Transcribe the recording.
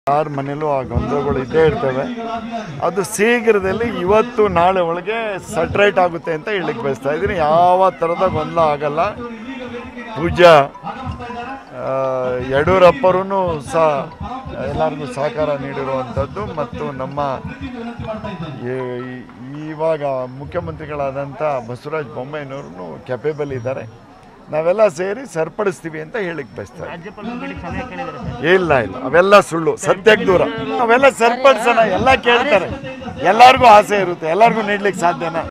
ಯಾರ ಮನೇಲೂ ಆ ಗೊಂದಲಗಳು ಇದ್ದೇ ಇರ್ತವೆ ಅದು ಶೀಘ್ರದಲ್ಲಿ ಇವತ್ತು ನಾಳೆ ಒಳಗೆ ಸಟ್ರೈಟ್ ಆಗುತ್ತೆ ಅಂತ ಹೇಳಿಕ್ ಬಯಸ್ತಾ ಇದ್ದೀನಿ ಯಾವ ಥರದ ಗೊಂದಲ ಆಗಲ್ಲ ಪೂಜಾ ಆ, ಯಡಿಯೂರಪ್ಪರೂ ಸಹ ಎಲ್ಲರಿಗೂ ಸಹಕಾರ ನೀಡಿರುವಂಥದ್ದು ಮತ್ತು ನಮ್ಮ ಈ- ಇವಾಗ ಮುಖ್ಯಮಂತ್ರಿಗಳಾದಂಥ ಬಸವರಾಜ ಬೊಮ್ಮಾಯಿನವ್ರೂ ಕೆಪೇಬಲ್ ಇದ್ದಾರೆ ನಾವೆಲ್ಲ ಸೇರಿ ಸರಿಪಡಿಸ್ತೀವಿ ಅಂತ ಹೇಳಿಕ್ ಬಯಸ್ತಾ ಇದ್ದೀನಿ. ರಾಜ್ಯಪಾಲರ ಬಳಿ ಸಮಯ ಕೇಳಿದ್ದಾರೆ ಸರ್ ಇಲ್ಲ ಇಲ್ಲ ಅವೆಲ್ಲ ಸುಳ್ಳು ಸತ್ಯಕ್ಕೆ ದೂರ ಅವೆಲ್ಲ ಸರಿಪಡಿಸೋಣ ಎಲ್ಲ ಕೇಳ್ತಾರೆ ಎಲ್ಲರಿಗೂ ಆಸೆ ಇರುತ್ತೆ ಎಲ್ಲರಿಗೂ ನೀಡ್ಲಿಕ್ಕೆ ಸಾಧ್ಯನಾ